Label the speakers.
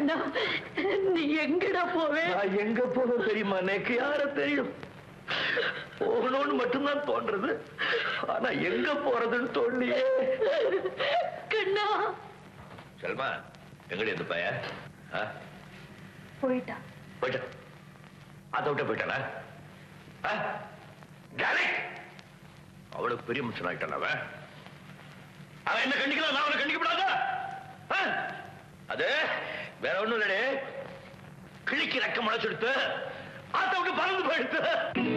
Speaker 1: கண்ணா நீ எங்கடா போவே
Speaker 2: நான் எங்க போக தெரியுமா எனக்கு யார தெரியும் போகணும்னு மட்டும்தான் தோன்றது ஆனா எங்க போறதுன்னு தோண்டியே
Speaker 1: கண்ணா
Speaker 2: செல்மா எங்கடி இந்த பையன் ஆ?
Speaker 1: போயிட்டா
Speaker 2: போயிட்டான் அதை விட்டு போயிட்டானா ஆ? டானி! அவ்வளவு பெரிய மனுஷன் ஆயிட்டான் அவன் அவன் என்ன கண்டிக்கலாம் நான் அவனை கண்டிக்கப்படாதா ஆ? அது வேற ஒண்ணும் இல்லடே கிழிக்கு ரக்கம் முளைச்செடுத்து ஆத்த விட்டு பறந்து போயிடுத்து